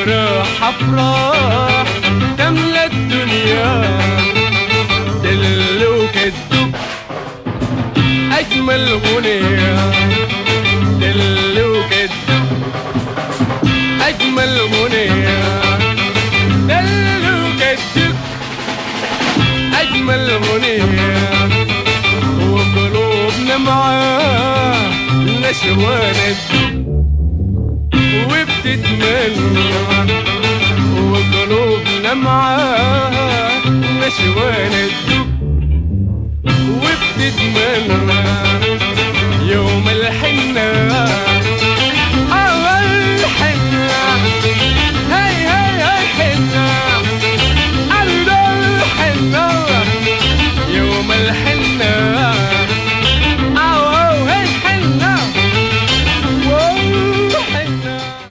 وراح افراح تملى الدنيا دل وكدب اجمل غنية دل وكدب اجمل غنية دل وكدب اجمل غنية وقلوبنا معاه نشوانة وبتتمنى وقلوبنا معاه نشوانة وبتتمنى